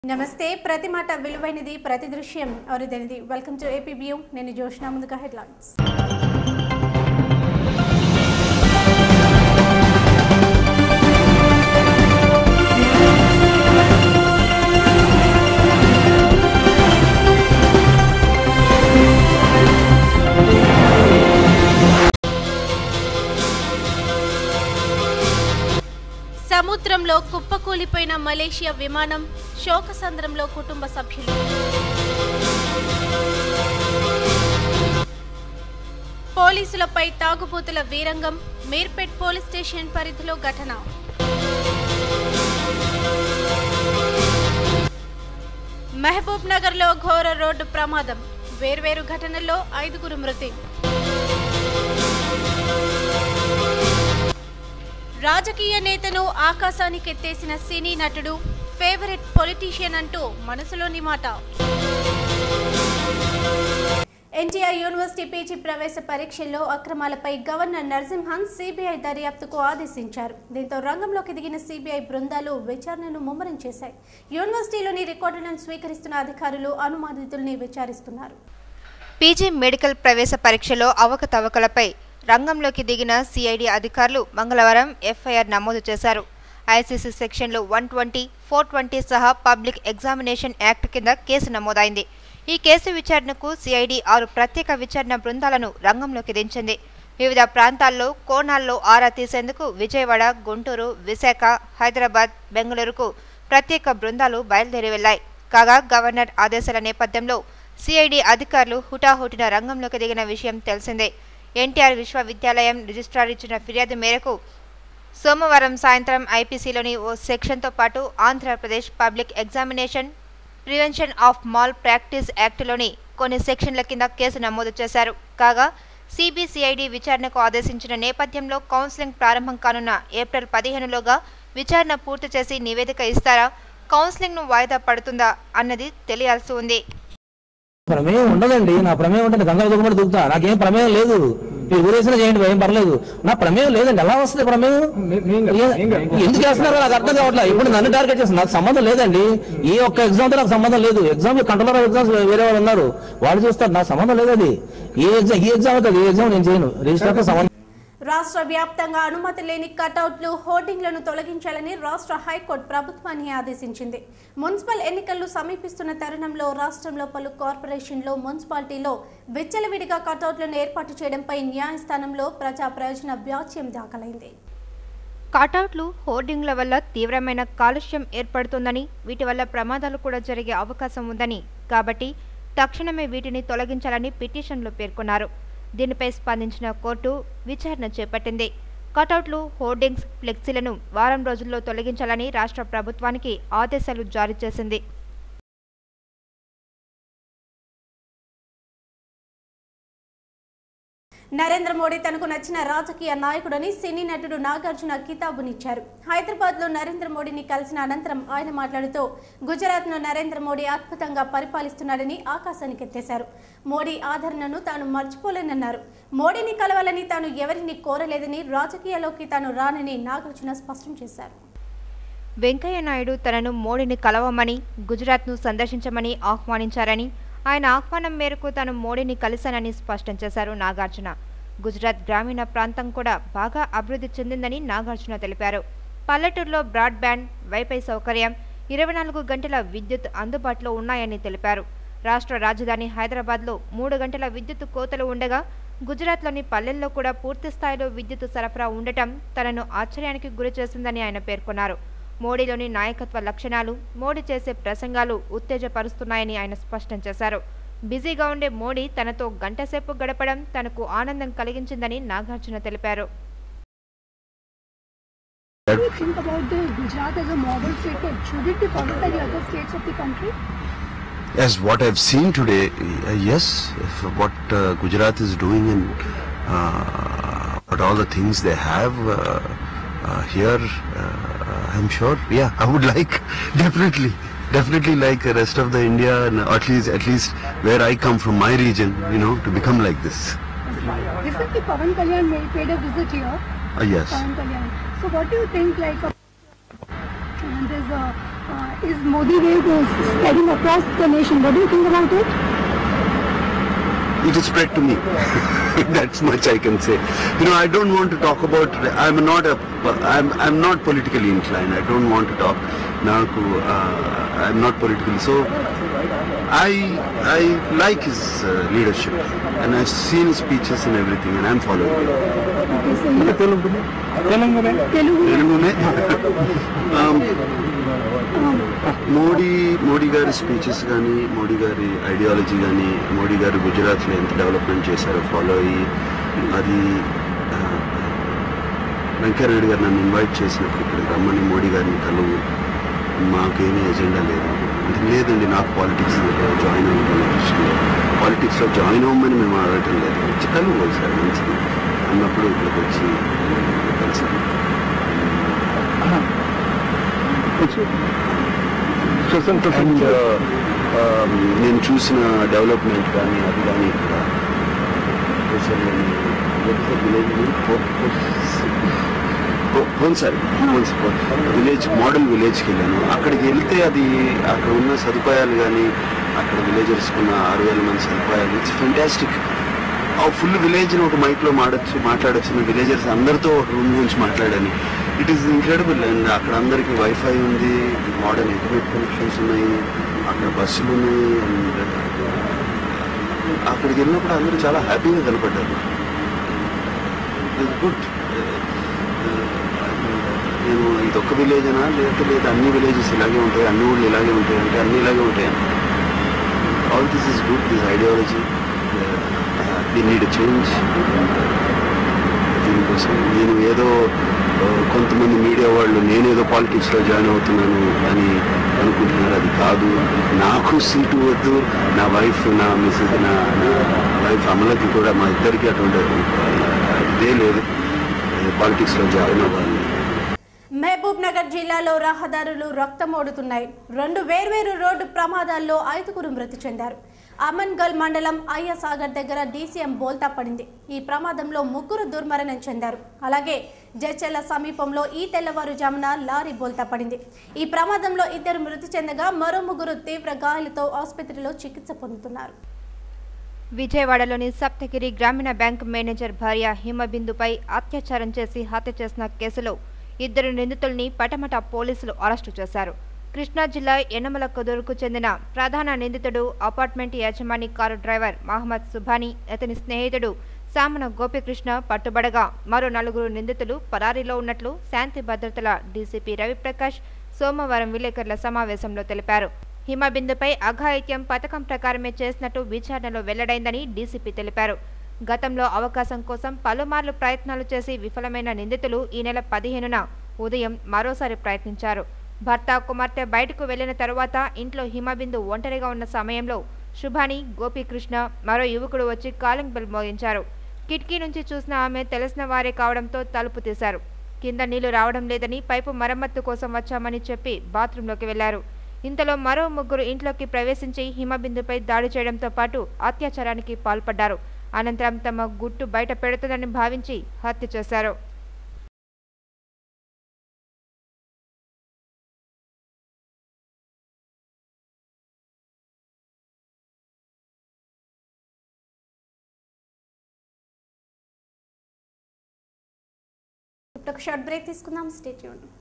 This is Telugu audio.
నమస్తే ప్రతి మాట విలువైనది ప్రతి దృశ్యం అరుదైనది వెల్కమ్ టు ఏపీ వ్యూ నేను జోష్నా ముందుగా హెడ్లైన్స్ సముద్రంలో కుప్పకూలిపోయిన మలేషియా విమానం శోకసంద్రంలో కుటుంబ సభ్యులు పోలీసులపై తాగుబోతుల వీరంగం మీర్పేట్ పోలీస్ స్టేషన్ పరిధిలో ఘటన మహబూబ్ నగర్లో ఘోర రోడ్డు ప్రమాదం వేర్వేరు ఘటనల్లో ఐదుగురు మృతి రాజకీయ నేతను ఆకాశానికెత్తేసిన సినీ నటుడు ఫేవరెట్ పొలిటీషియన్ అంటూ మనసులోని మాట ఎన్టీఆర్ యూనివర్సిటీ పీజీ ప్రవేశ పరీక్షల్లో అక్రమాలపై గవర్నర్ నరసింహన్ సిబిఐ దర్యాప్తుకు ఆదేశించారు దీంతో రంగంలోకి దిగిన సిబిఐ బృందాలు విచారణను ముమ్మరం చేశాయి యూనివర్సిటీలోని రికార్డులను స్వీకరిస్తున్న అధికారులు అనుమానితుల్ని విచారిస్తున్నారు పీజీ మెడికల్ ప్రవేశ పరీక్షలో అవకతవకలపై రంగంలోకి దిగిన సిఐడి అధికారులు మంగళవారం ఎఫ్ఐఆర్ నమోదు చేశారు ఐసీసీ సెక్షన్లు వన్ ట్వంటీ ఫోర్ ట్వంటీ సహా పబ్లిక్ ఎగ్జామినేషన్ యాక్ట్ కింద కేసు నమోదైంది ఈ కేసు విచారణకు సిఐడి ఆరు ప్రత్యేక విచారణ బృందాలను రంగంలోకి దించింది వివిధ ప్రాంతాల్లో కోణాల్లో ఆరా తీసేందుకు విజయవాడ గుంటూరు విశాఖ హైదరాబాద్ బెంగళూరుకు ప్రత్యేక బృందాలు బయలుదేరి వెళ్లాయి కాగా గవర్నర్ ఆదేశాల నేపథ్యంలో సిఐడి అధికారులు హుటాహుటిన రంగంలోకి దిగిన విషయం తెలిసిందే ఎన్టీఆర్ విశ్వవిద్యాలయం రిజిస్ట్రార్ ఇచ్చిన ఫిర్యాదు మేరకు సోమవారం సాయంత్రం ఐపీసీలోని ఓ సెక్షన్తో పాటు Andhra Pradesh public examination prevention of malpractice యాక్ట్లోని కొన్ని సెక్షన్ల కింద కేసు నమోదు చేశారు కాగా సిబిసిఐడి విచారణకు ఆదేశించిన నేపథ్యంలో కౌన్సిలింగ్ ప్రారంభం కానున్న ఏప్రిల్ పదిహేనులోగా విచారణ పూర్తి చేసి నివేదిక ఇస్తారా కౌన్సిలింగ్ను వాయిదా పడుతుందా అన్నది తెలియాల్సి ఉంది ప్రమేయం ఉండదండి నా ప్రమేయం ఉంటుంది గంగల దిగుబడి దిగుతా నాకేం ప్రమేయం లేదు మీరు ఊరేసిన చేయండి ఏం పర్లేదు నా ప్రమేయం లేదండి ఎలా వస్తుంది ప్రమేయం ఏ- ఎందుకు చేస్తున్నారో నాకు అర్థం కావట్లేదు ఇప్పుడు నన్ను టార్గెట్ చేస్తున్నారు నాకు సంబంధం లేదండి ఏ ఒక్క ఎగ్జామ్ తో నాకు సంబంధం లేదు ఎగ్జామ్ కంట్రోలర్ ఆఫ్ ఎగ్జామ్స్ వేరే వాళ్ళు ఉన్నారు వాళ్ళు చూస్తారు నాకు సంబంధం లేదు అది ఏ ఎగ్జామ్ ఈ ఎగ్జామ్ అవుతుంది ఏ ఎగ్జామ్ నేను చేయను రిజిస్టర్ సంబంధం రాష్ట్ర వ్యాప్తంగా అనుమతి లేని కటౌట్లు హోర్డింగ్లను తొలగించాలని రాష్ట్ర హైకోర్టు ప్రభుత్వాన్ని ఆదేశించింది మున్సిపల్ ఎన్నికలు సమీపిస్తున్న తరుణంలో రాష్ట్రంలో పలు కార్పొరేషన్లో మున్సిపాలిటీలో విచ్చలవిడిగా కటౌట్లను ఏర్పాటు చేయడంపై న్యాయస్థానంలో ప్రజా ప్రయోజన వ్యాజ్యం దాఖలైంది కటౌట్లు హోర్డింగ్ల వల్ల తీవ్రమైన కాలుష్యం ఏర్పడుతుందని వీటి వల్ల ప్రమాదాలు కూడా జరిగే అవకాశం ఉందని కాబట్టి తక్షణమే వీటిని తొలగించాలని పిటిషన్లో పేర్కొన్నారు దీనిపై స్పందించిన కోర్టు విచారణ చేపట్టింది కటౌట్లు హోర్డింగ్స్ ఫ్లెక్సీలను వారం రోజుల్లో తొలగించాలని రాష్ట్ర ప్రభుత్వానికి ఆదేశాలు జారీ చేసింది నరేంద్ర మోడీ తనకు నచ్చిన రాజకీయ నాయకుడని సినీ నటుడు నాగార్జున కితాబునిచ్చారు హైదరాబాద్ లో నరేంద్ర మోడీని కలిసిన అనంతరం ఆయన మాట్లాడుతూ గుజరాత్ లో నరేంద్ర మోడీ అద్భుతంగా పరిపాలిస్తున్నాడని ఆకాశానికి ఎత్తేశారు మోడీ ఆదరణను తాను మర్చిపోలేనన్నారు మోడీని కలవాలని తాను ఎవరిని కోరలేదని రాజకీయాల్లోకి తాను రానని నాగార్జున స్పష్టం చేశారు వెంకయ్య నాయుడు తనను మోడీని కలవమని గుజరాత్ను సందర్శించమని ఆహ్వానించారని ఆయన ఆహ్వానం మేరకు తాను మోడీని కలిశానని స్పష్టం చేశారు నాగార్జున గుజరాత్ గ్రామీణ ప్రాంతం కూడా బాగా అభివృద్ధి చెందిందని నాగార్జున తెలిపారు పల్లెటూరులో బ్రాడ్బ్యాండ్ వైఫై సౌకర్యం ఇరవై నాలుగు గంటల విద్యుత్ అందుబాటులో ఉన్నాయని తెలిపారు రాష్ట్ర రాజధాని హైదరాబాద్లో మూడు గంటల విద్యుత్ కోతలు ఉండగా గుజరాత్లోని పల్లెల్లో కూడా పూర్తి స్థాయిలో విద్యుత్ సరఫరా ఉండటం తనను ఆశ్చర్యానికి గురి చేసిందని ఆయన పేర్కొన్నారు మోడీలోని నాయకత్వ లక్షణాలు మోడీ చేసే ప్రసంగాలు ఉత్తేజపరుస్తున్నాయని ఆయన స్పష్టం చేశారు బిజీగా ఉండే మోడీ తనతో గంటసేపు గడపడం తనకు ఆనందం కలిగించిందని నాగార్జున తెలిపారు What do you think about the Gujarat as a model state? Should it be followed by the other states of the country? As what I've seen today, uh, yes, if what uh, Gujarat is doing and uh, what all the things they have uh, uh, here, uh, I'm sure, yeah, I would like definitely, definitely like the rest of the India and at least, at least where I come from, my region, you know, to become like this. Recently, Pavan Kalyan made, paid a visit here. Uh, yes. Pavan Kalyan. So, what do you think? Like, uh, and there's a, uh, is Modi wave is spreading across the nation. What do you think about it? it is spread to me. That's much I can say. You know, I don't want to talk about. I'm not a. I'm I'm not politically inclined. I don't want to talk. Naku, uh, I'm not politically. So, I I like his uh, leadership, and I've seen his speeches and everything, and I'm following. it. Okay, so you, Telugu. తెలుగునే um, మోడీ మోడీ గారి స్పీచెస్ కానీ మోడీ గారి ఐడియాలజీ కానీ మోడీ గారు గుజరాత్లో ఎంత డెవలప్మెంట్ చేశారో ఫాలో అయ్యి అది ఆ, వెంకయ్యనాయుడు గారు నన్ను ఇన్వైట్ చేసినప్పుడు ఇక్కడ రమ్మని మోడీ గారిని కలువు మాకేమీ ఎజెండా లేదు అంటే లేదండి నాకు పాలిటిక్స్ జాయిన్ అవ్వడం ఇష్టం లేదు పాలిటిక్స్లో జాయిన్ అవ్వమని మేము అడగటం లేదు వచ్చి కలువు సార్ మంచిది అన్నప్పుడు ఇక్కడికి వచ్చి కలిసాను అండ్ నేను చూసిన డెవలప్మెంట్ కానీ అది కానీ ఇక్కడ సారీ విలేజ్ మోడల్ విలేజ్కి వెళ్ళాను అక్కడికి వెళ్తే అది అక్కడ ఉన్న సదుపాయాలు కానీ అక్కడ విలేజర్స్ ఉన్న ఆరు వేల మంది సదుపాయాలు ఇట్స్ ఫెంటాస్టిక్ ఆ ఫుల్ విలేజ్ని ఒక మైక్లో మాడచ్చు మాట్లాడచ్చు విలేజర్స్ అందరితో ఒక రూమ్ గురించి మాట్లాడాను ఇట్ ఈస్ ఇంక్రెడిబుల్ అండ్ అక్కడ అందరికీ వైఫై ఉంది మోడర్న్ ఇంటర్నెట్ కనెక్షన్స్ ఉన్నాయి అక్కడ బస్సులు ఉన్నాయి అండ్ అక్కడికి వెళ్ళినప్పుడు అందరూ చాలా హ్యాపీగా కనపడ్డారు గుడ్ నేను ఇది ఒక్క విలేజ్ అనా లేకపోతే లేదు అన్ని విలేజెస్ ఇలాగే ఉంటాయి అన్ని ఊళ్ళు ఇలాగే ఉంటాయి అంటే అన్ని ఇలాగే ఉంటాయి all this is good this ideology the need change దీనికోసం నేను ఏదో ఆ, కొంతమంది మీడియా వాళ్ళు నేనేదో పాలిటిక్స్లో జాయిన్ అవుతున్నాను అని అనుకుంటున్నారు అది కాదు నాకు సీటు వద్దు నా వైఫ్ నా మిస్సెస్ నా నా వైఫ్ అమలకి కూడా మా ఇద్దరికి అటువంటి ఆ, ఇదే లేదు పాలిటిక్స్లో జాయిన్ అవ్వాలి మహబూబ్ నగర్ జిల్లాలో రహదారులు రక్తమోడుతున్నాయి రెండు వేర్వేరు రోడ్డు ప్రమాదాల్లో ఐదుగురు మృతి చెందారు అమన్గల్ మండలం అయ్యసాగర్ దగ్గర డీసీఎం బోల్తా పడింది ఈ ప్రమాదంలో ముగ్గురు దుర్మరణం చెందారు అలాగే జచెల్ల సమీపంలో ఈ తెల్లవారుజామున లారీ బోల్తా పడింది ఈ ప్రమాదంలో ఇద్దరు మృతి చెందగా మరో ముగ్గురు తీవ్ర గాయాలతో ఆసుపత్రిలో చికిత్స పొందుతున్నారు విజయవాడలోని సప్తగిరి గ్రామీణ బ్యాంక్ మేనేజర్ భార్య హిమబిందుపై అత్యాచారం చేసి హత్య చేసిన కేసులో ఇద్దరు నిందితుల్ని పటమట పోలీసులు అరెస్టు చేశారు కృష్ణా జిల్లా యనమల కుదురుకు చెందిన ప్రధాన నిందితుడు అపార్ట్మెంట్ యజమాని కారు డ్రైవర్ మహమ్మద్ సుభాని అతని స్నేహితుడు సామన గోపికృష్ణ పట్టుబడగా మరో నలుగురు నిందితులు పరారీలో ఉన్నట్లు శాంతి భద్రతల డీసీపీ రవిప్రకాష్ సోమవారం విలేకరుల సమావేశంలో తెలిపారు హిమబిందుపై అఘాయిత్యం పథకం ప్రకారమే చేసినట్టు విచారణలో వెల్లడైందని డీసీపీ తెలిపారు గతంలో అవకాశం కోసం పలుమార్లు ప్రయత్నాలు చేసి విఫలమైన నిందితులు ఈ నెల పదిహేనున ఉదయం మరోసారి ప్రయత్నించారు భర్త కుమార్తె బయటకు వెళ్లిన తరువాత ఇంట్లో హిమబిందు ఒంటరిగా ఉన్న సమయంలో శుభాని గోపీకృష్ణ మరో యువకుడు వచ్చి కాలింగ్ బెల్ మోగించారు కిటికీ నుంచి చూసిన ఆమె తెలిసిన వారే కావడంతో తలుపు తీశారు కింద నీళ్లు రావడం లేదని పైపు మరమ్మత్తు కోసం వచ్చామని చెప్పి బాత్రూంలోకి వెళ్లారు ఇంతలో మరో ముగ్గురు ఇంట్లోకి ప్రవేశించి హిమబిందుపై దాడి చేయడంతో పాటు అత్యాచారానికి పాల్పడ్డారు అనంతరం తమ గుట్టు బయట పెడుతుందని భావించి హత్య చేశారు ఇప్పుడు ఒక షార్ట్ బ్రేక్ తీసుకుందాం స్టేట్